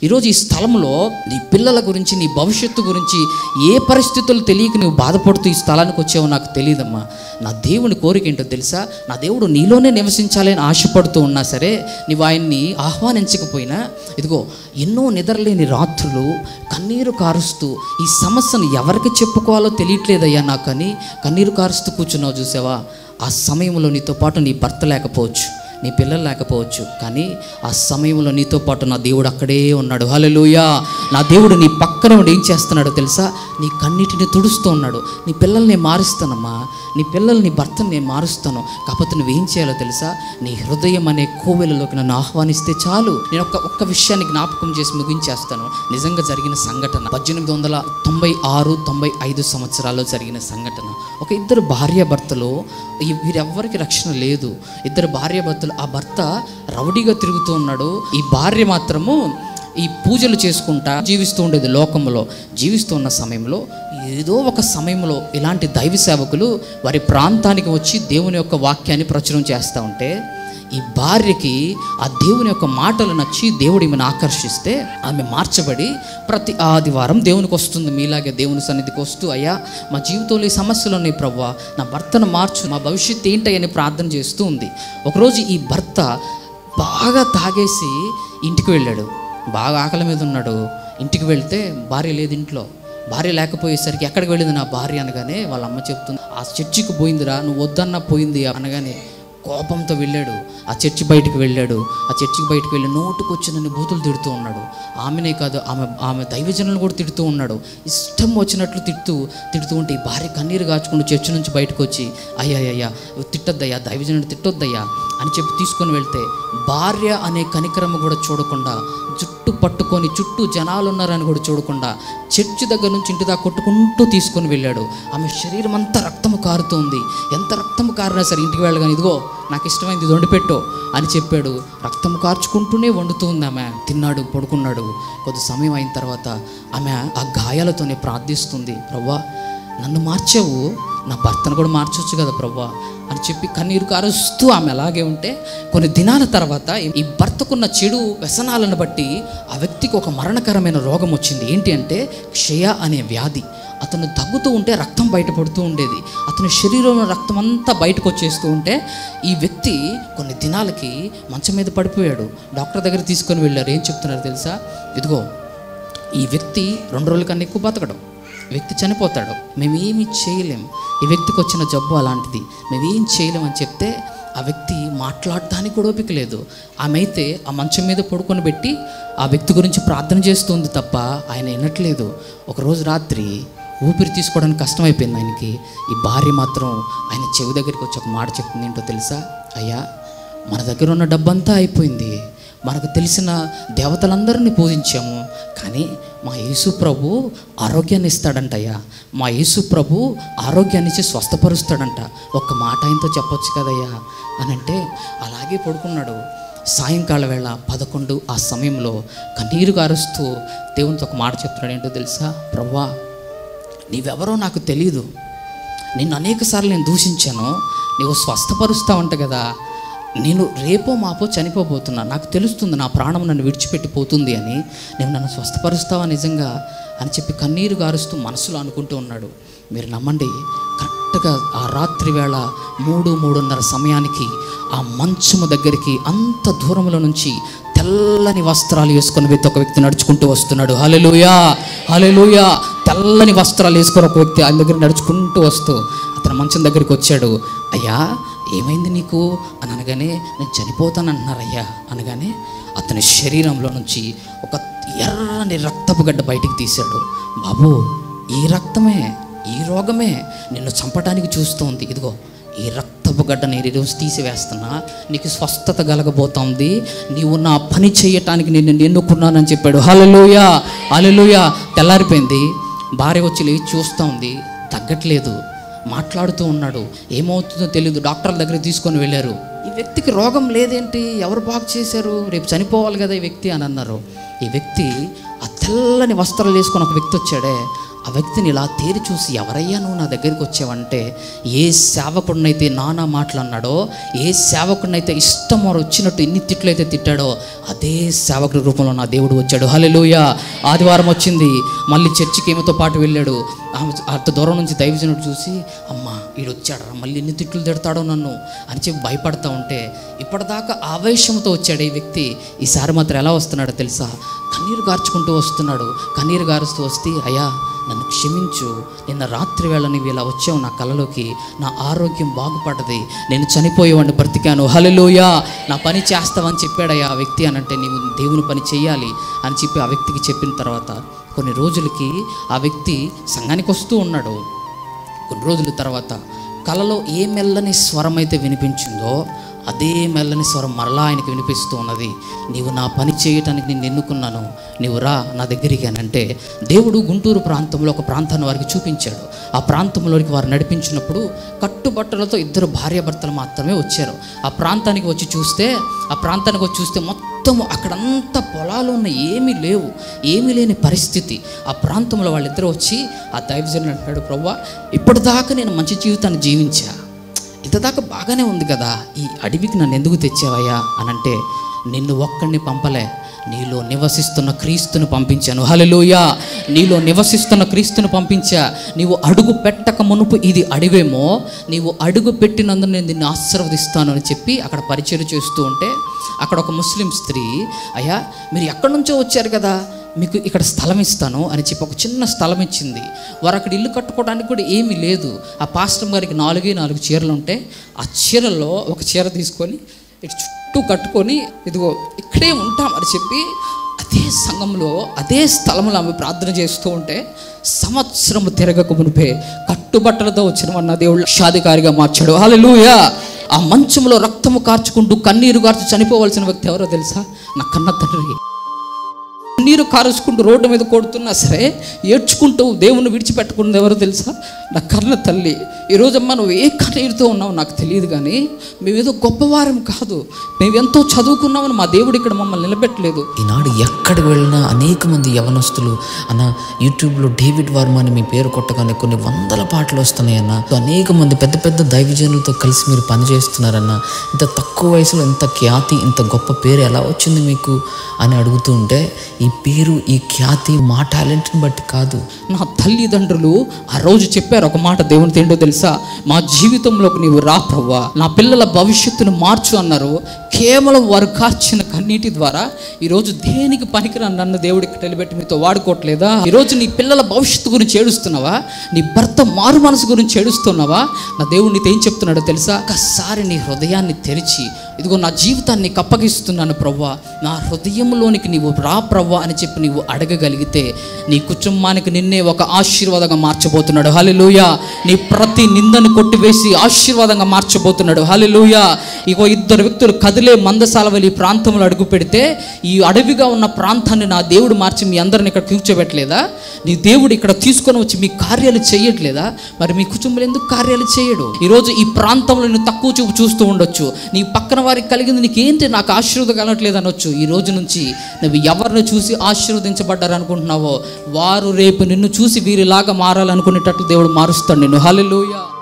ఈరోజు ఈ స్థలంలో నీ పిల్లల గురించి నీ భవిష్యత్తు గురించి ఏ పరిస్థితులు తెలియక నువ్వు బాధపడుతూ ఈ స్థలానికి వచ్చావో నాకు తెలియదమ్మా నా దేవుని కోరిక ఏంటో తెలుసా నా దేవుడు నీలోనే నివసించాలని ఆశపడుతూ ఉన్నా సరే నీవు ఆయన్ని ఆహ్వానించకపోయినా ఇదిగో ఎన్నో నిద్రలేని రాత్రులు కన్నీరు కారుస్తూ ఈ సమస్యను ఎవరికి చెప్పుకోవాలో తెలియట్లేదయ్యా నాకని కన్నీరు కారుస్తూ కూర్చున్నావు చూసావా ఆ సమయంలో నీతో పాటు నీ భర్త లేకపోవచ్చు నీ పిల్లలు లేకపోవచ్చు కానీ ఆ సమయంలో నీతో పాటు నా దేవుడు అక్కడే ఉన్నాడు హల్లెలూయా నా దేవుడు నీ పక్కన ఉండి ఏం చేస్తున్నాడో తెలుసా నీ కన్నిటిని తుడుస్తూ ఉన్నాడు నీ పిల్లల్ని నేను మారుస్తానమ్మా నీ పిల్లల్ని నీ భర్తను నేను మారుస్తాను కాకపోతే నువ్వేం చేయాలో తెలుసా నీ హృదయం అనే కోవెలలోకి నన్ను ఆహ్వానిస్తే చాలు నేను ఒక్క ఒక్క విషయాన్ని జ్ఞాపకం చేసి ముగించేస్తాను నిజంగా జరిగిన సంఘటన పద్దెనిమిది వందల తొంభై ఆరు తొంభై ఐదు సంవత్సరాల్లో జరిగిన సంఘటన ఒక ఇద్దరు భార్యాభర్తలు ఈ- వీరెవ్వరికి రక్షణ లేదు ఇద్దరు భార్యాభర్తలు ఆ భర్త రౌడీగా తిరుగుతూ ఉన్నాడు ఈ భార్య మాత్రము ఈ పూజలు చేసుకుంటా జీవిస్తూ ఉండేది లోకంలో జీవిస్తూ ఉన్న సమయంలో ఏదో ఒక సమయంలో ఇలాంటి దైవ సేవకులు వారి ప్రాంతానికి వచ్చి దేవుని యొక్క వాక్యాన్ని ప్రచురం చేస్తూ ఉంటే ఈ భార్యకి ఆ దేవుని యొక్క మాటలు నచ్చి దేవుడు ఈమెను ఆకర్షిస్తే ఆమె మార్చబడి ప్రతి ఆదివారం దేవునికి వస్తుంది మీలాగే దేవుని సన్నిధికి వస్తూ అయ్యా మా జీవితంలో ఈ సమస్యలు ఉన్నాయి ప్రవ్వా నా భర్తను మార్చు మా భవిష్యత్తు ఏంటని ప్రార్థన చేస్తూ ఉంది ఒకరోజు ఈ భర్త బాగా తాగేసి ఇంటికి వెళ్ళాడు బాగా ఆకలి మీద ఉన్నాడు ఇంటికి వెళ్తే భార్య లేదు ఇంట్లో భార్య లేకపోయేసరికి ఎక్కడికి వెళ్ళింది నా భార్య అనగానే వాళ్ళ అమ్మ చెప్తుంది ఆ చర్చికి పోయిందిరా నువ్వు వద్దన్నా పోయింది అనగానే కోపంతో వెళ్ళాడు ఆ చర్చి బయటికి వెళ్ళాడు ఆ చర్చికి బయటికి వెళ్ళి నోటుకు వచ్చి నన్ను బూతులు తిడుతూ ఉన్నాడు ఆమెనే కాదు ఆమె ఆమె దైవజనులను కూడా తిడుతూ ఉన్నాడు ఇష్టం వచ్చినట్లు తిడుతూ తిడుతూ ఉంటే ఈ భార్య కన్నీరు కాచుకుంటూ చర్చి నుంచి బయటకు వచ్చి అయ్యా అయ్యా తిట్టొద్దయ్యా దైవజనుడు తిట్టొద్దయ్యా అని చెప్పి తీసుకొని వెళ్తే భార్య అనే కనికరము కూడా చూడకుండా జుట్టు పట్టుకొని చుట్టూ జనాలు ఉన్నారని కూడా చూడకుండా చర్చి దగ్గర నుంచి ఇంటి దాకా కొట్టుకుంటూ తీసుకొని వెళ్ళాడు ఆమె శరీరం అంతా రక్తము కారుతుంది ఎంత రక్తము కారినా సరే ఇంటికి వెళ్ళగానే ఇదిగో నాకు ఇష్టమైంది ఇది వండిపెట్టు అని చెప్పాడు రక్తము కార్చుకుంటూనే వండుతూ ఉంది ఆమె తిన్నాడు పడుకున్నాడు కొద్ది సమయం అయిన తర్వాత ఆమె ఆ గాయాలతోనే ప్రార్థిస్తుంది ప్రవ్వా నన్ను మార్చావు నా భర్తను కూడా మార్చొచ్చు కదా ప్రవ్వా అని చెప్పి కన్నీరు కారుస్తూ ఆమె అలాగే ఉంటే కొన్ని దినాల తర్వాత ఈ భర్తకున్న చెడు వ్యసనాలను బట్టి ఆ వ్యక్తికి ఒక మరణకరమైన రోగం వచ్చింది ఏంటి అంటే క్షయ అనే వ్యాధి అతను తగ్గుతూ ఉంటే రక్తం బయటపడుతూ ఉండేది అతని శరీరంలో రక్తం అంతా బయటకు వచ్చేస్తూ ఉంటే ఈ వ్యక్తి కొన్ని దినాలకి మంచం మీద పడిపోయాడు డాక్టర్ దగ్గర తీసుకొని వెళ్ళారు ఏం చెప్తున్నారు తెలుసా ఇదిగో ఈ వ్యక్తి రెండు రోజుల కన్నా ఎక్కువ బతకడం ఈ వ్యక్తి చనిపోతాడు మేమేమి చేయలేం ఈ వ్యక్తికి వచ్చిన జబ్బు అలాంటిది మేమేం చేయలేం అని చెప్తే ఆ వ్యక్తి మాట్లాడటానికి కూడా ఓపిక లేదు ఆమె అయితే ఆ మంచం మీద పడుకొని పెట్టి ఆ వ్యక్తి గురించి ప్రార్థన చేస్తుంది తప్ప ఆయన వినట్లేదు ఒకరోజు రాత్రి ఊపిరి తీసుకోవడానికి కష్టమైపోయింది ఆయనకి ఈ భార్య మాత్రం ఆయన చెవి దగ్గరికి వచ్చి ఒక మాట చెప్తుంది ఏంటో తెలుసా అయ్యా మన దగ్గర ఉన్న డబ్బంతా అయిపోయింది మనకు తెలిసిన దేవతలందరినీ పూజించాము కానీ మా యేసు ప్రభు ఆరోగ్యాన్ని ఇస్తాడంటయ్యా మా యేసు ప్రభు ఆరోగ్యాన్ని ఇచ్చి స్వస్థపరుస్తాడంట ఒక్క మాట ఆయనతో చెప్పొచ్చు కదయ్యా అని అంటే అలాగే పడుకున్నాడు సాయంకాల వేళ పదకొండు ఆ సమయంలో కన్నీరు కారుస్తూ దేవునితో ఒక మాట చెప్తున్నాడు ఏంటో తెలుసా ప్రవ్వా నీవెవరో నాకు తెలియదు నిన్ను అనేకసార్లు నేను దూషించాను నీవు స్వస్థపరుస్తావంట కదా నేను రేపో మాపో చనిపోబోతున్నా నాకు తెలుస్తుంది నా ప్రాణం నన్ను విడిచిపెట్టి పోతుంది అని నేను నన్ను స్వస్థపరుస్తావా నిజంగా అని చెప్పి కన్నీరు గారుస్తూ మనసులో అనుకుంటూ ఉన్నాడు మీరు నమ్మండి కరెక్ట్గా ఆ రాత్రి వేళ మూడు మూడున్నర సమయానికి ఆ మంచము దగ్గరికి అంత దూరంలో నుంచి తెల్లని వస్త్రాలు వేసుకున్న వ్యక్తి ఒక వ్యక్తి నడుచుకుంటూ వస్తున్నాడు హలెలుయా హలెలుయా తెల్లని వస్త్రాలు వేసుకొని ఒక వ్యక్తి ఆయన దగ్గర నడుచుకుంటూ వస్తూ అతను మంచం దగ్గరికి వచ్చాడు అయ్యా ఏమైంది నీకు అని అనగానే నేను చనిపోతాను అంటున్నారయ్యా అనగానే అతని శరీరంలో నుంచి ఒక ఎర్రని రక్తపు గడ్డ బయటికి తీశాడు బాబు ఈ రక్తమే ఈ రోగమే నిన్ను చంపడానికి చూస్తోంది ఇదిగో ఈ రక్తపు గడ్డ నేను ఈరోజు తీసివేస్తున్నా నీకు స్వస్థత కలగబోతోంది నీవు నా పని చేయటానికి నేను ఎన్నుకున్నానని చెప్పాడు హలలుయా హలలుయా తెల్లారిపోయింది భార్య వచ్చి లేచి చూస్తూ ఉంది తగ్గట్లేదు మాట్లాడుతూ ఉన్నాడు ఏమవుతుందో తెలియదు డాక్టర్ల దగ్గర తీసుకొని వెళ్ళారు ఈ వ్యక్తికి రోగం లేదేంటి ఎవరు బాగు చేశారు రేపు చనిపోవాలి కదా ఈ వ్యక్తి అని అన్నారు ఈ వ్యక్తి ఆ తెల్లని వస్త్రాలు వేసుకొని ఒక వ్యక్తి వచ్చాడే ఆ వ్యక్తిని ఇలా తేరి చూసి ఎవరయ్యా నువ్వు నా దగ్గరికి వచ్చావంటే ఏ సేవకుడినైతే నానా మాటలు అన్నాడో ఏ సేవకుడినైతే ఇష్టం వారు వచ్చినట్టు ఎన్ని తిట్లయితే తిట్టాడో అదే సేవకుడి రూపంలో నా దేవుడు వచ్చాడు హల్లెలూయా ఆదివారం వచ్చింది మళ్ళీ చర్చికి ఏమితో పాటు వెళ్ళాడు ఆమె అంత దూరం నుంచి దైవజనుడు చూసి అమ్మ వీడు వచ్చాడు మళ్ళీ ఎన్ని తిట్లు తిడతాడో నన్ను అని చెప్పి భయపడతా ఉంటే ఇప్పటిదాకా ఆవేశంతో వచ్చాడు ఈ వ్యక్తి ఈసారి మాత్రం ఎలా వస్తున్నాడో తెలుసా కన్నీరు గార్చుకుంటూ వస్తున్నాడు కన్నీరు గారుస్తూ వస్తే అయ్యా నన్ను క్షమించు నిన్న రాత్రి వేళ నీవు ఇలా వచ్చావు నా కలలోకి నా ఆరోగ్యం బాగుపడ్డది నేను చనిపోయేవాడిని బ్రతికాను హలలోయా నా పని చేస్తావని చెప్పాడయ్యా ఆ వ్యక్తి అని అంటే నీవు దేవుని పని చేయాలి అని చెప్పి ఆ వ్యక్తికి చెప్పిన తర్వాత కొన్ని రోజులకి ఆ వ్యక్తి సంఘానికి వస్తూ ఉన్నాడు కొన్ని రోజుల తర్వాత కలలో ఏ మెల్లని స్వరం అయితే వినిపించిందో అదే మెల్లని స్వరం మరలా ఆయనకి వినిపిస్తూ ఉన్నది నీవు నా పని చేయటానికి నేను ఎన్నుకున్నాను నీవు రా నా దగ్గరికి అని అంటే దేవుడు గుంటూరు ప్రాంతంలో ఒక ప్రాంతాన్ని వారికి చూపించాడు ఆ ప్రాంతంలోనికి వారు నడిపించినప్పుడు కట్టుబట్టలతో ఇద్దరు భార్యాభర్తలు మాత్రమే వచ్చారు ఆ ప్రాంతానికి వచ్చి చూస్తే ఆ ప్రాంతానికి వచ్చి చూస్తే మొత్తం అక్కడంతా పొలాలు ఉన్న ఏమీ లేవు ఏమీ లేని పరిస్థితి ఆ ప్రాంతంలో వాళ్ళిద్దరూ వచ్చి ఆ దైవజనుడు అంటాడు ప్రవ్వా ఇప్పటిదాకా నేను మంచి జీవితాన్ని జీవించా ఇంతదాకా బాగానే ఉంది కదా ఈ అడవికి నన్ను ఎందుకు తెచ్చావయ్యా అని అంటే నిన్ను ఒక్కడిని పంపలే నీలో నివసిస్తున్న క్రీస్తును పంపించాను హల్లెలూయా నీలో నివసిస్తున్న క్రీస్తును పంపించా నీవు అడుగు పెట్టక మునుపు ఇది అడివేమో నీవు అడుగు పెట్టినందుకు నేను నిన్ను ఆశీర్వదిస్తాను అని చెప్పి అక్కడ పరిచయం చేస్తూ ఉంటే అక్కడ ఒక ముస్లిం స్త్రీ అయ్యా మీరు ఎక్కడి నుంచో వచ్చారు కదా మీకు ఇక్కడ స్థలం ఇస్తాను అని చెప్పి ఒక చిన్న స్థలం ఇచ్చింది వారు అక్కడ ఇల్లు కట్టుకోవడానికి కూడా ఏమీ లేదు ఆ పాస్టర్ గారికి నాలుగే నాలుగు చీరలు ఉంటే ఆ చీరల్లో ఒక చీర తీసుకొని ఇటు చుట్టూ కట్టుకొని ఇదిగో ఇక్కడే ఉంటాం అని చెప్పి అదే సంఘంలో అదే స్థలంలో ఆమె ప్రార్థన చేస్తూ ఉంటే సంవత్సరం తిరగక మునిపే కట్టుబట్టలతో వచ్చిన నా దేవుడు లక్షాధికారిగా మార్చాడు హల్లెలూయా ఆ మంచంలో రక్తము కార్చుకుంటూ కన్నీరు కార్చు చనిపోవలసిన వ్యక్తి ఎవరో తెలుసా నా కన్న తండ్రి నీరు కారుచుకుంటూ రోడ్డు మీద కొడుతున్నా సరే ఏడ్చుకుంటూ దేవుని విడిచిపెట్టుకున్నది ఎవరో తెలుసా నా కన్న తల్లి ఈరోజమ్మా నువ్వు ఏ కన్నీరుతో ఉన్నావు నాకు తెలియదు కానీ మేమేదో గొప్పవారం కాదు మేము ఎంతో చదువుకున్నామని మా దేవుడు ఇక్కడ మమ్మల్ని నిలబెట్టలేదు ఈనాడు ఎక్కడికి వెళ్ళినా అనేక మంది యవనస్తులు అన్న యూట్యూబ్లో డేవిడ్ వర్మ అని మీ పేరు కొట్టగానే కొన్ని వందల పాటలు వస్తున్నాయన్న అనేక మంది పెద్ద పెద్ద దైవజనులతో కలిసి మీరు పనిచేస్తున్నారన్న ఇంత తక్కువ వయసులో ఇంత ఖ్యాతి ఇంత గొప్ప పేరు ఎలా వచ్చింది మీకు అని అడుగుతూ ఉంటే ఈ పేరు ఈ ఖ్యాతి మా టాలెంట్ని బట్టి కాదు నా తల్లిదండ్రులు ఆ రోజు చెప్పారు ఒక మాట దేవుని ఏంటో తెలుసా మా జీవితంలోకి నీవు రా ప్రవ్వా నా పిల్లల భవిష్యత్తును మార్చు అన్నారు కేవలం వారు కార్చిన కన్నీటి ద్వారా ఈరోజు దేనికి పనికిరాని నన్ను దేవుడు ఇక్కడ నిలబెట్టి మీతో వాడుకోవట్లేదా ఈరోజు నీ పిల్లల భవిష్యత్తు గురించి ఏడుస్తున్నావా నీ భర్త మారు మనసు గురించి ఏడుస్తున్నావా నా దేవుడు నీతో ఏం చెప్తున్నాడో తెలుసా ఒక్కసారి నీ హృదయాన్ని తెరిచి ఇదిగో నా జీవితాన్ని నీకు అప్పగిస్తున్నాను ప్రవ్వా నా హృదయంలోనికి నీవు రా ప్రవ్వా అని చెప్పి నీవు అడగగలిగితే నీ కుటుంబానికి నిన్నే ఒక ఆశీర్వాదంగా మార్చబోతున్నాడు హల్లెలూయా నీ ప్రతి నిందను కొట్టివేసి ఆశీర్వాదంగా మార్చబోతున్నాడు హల్లెలూయా ఇగో ఇద్దరు వ్యక్తులు కదిలే మందసాల వెళ్ళి ఈ ప్రాంతంలో అడుగు పెడితే ఈ అడవిగా ఉన్న ప్రాంతాన్ని నా దేవుడు మార్చి మీ అందరిని ఇక్కడ కూర్చోబెట్టలేదా నీ దేవుడు ఇక్కడ తీసుకొని వచ్చి మీ కార్యాలు చేయట్లేదా మరి మీ కుటుంబంలో ఎందుకు కార్యాలు చేయడు ఈరోజు ఈ ప్రాంతంలో నువ్వు తక్కువ చూపు చూస్తూ ఉండొచ్చు నీ పక్కన వారికి కలిగింది నీకేంటి నాకు ఆశీర్వాదం కలగట్లేదు అనొచ్చు ఈ రోజు నుంచి నువ్వు ఎవరిని చూసి ఆశీర్వదించబడ్డారు అనుకుంటున్నావో వారు రేపు నిన్ను చూసి వీరిలాగా మారాలనుకునేటట్లు దేవుడు మారుస్తాడు నిన్ను హల్లెలూయా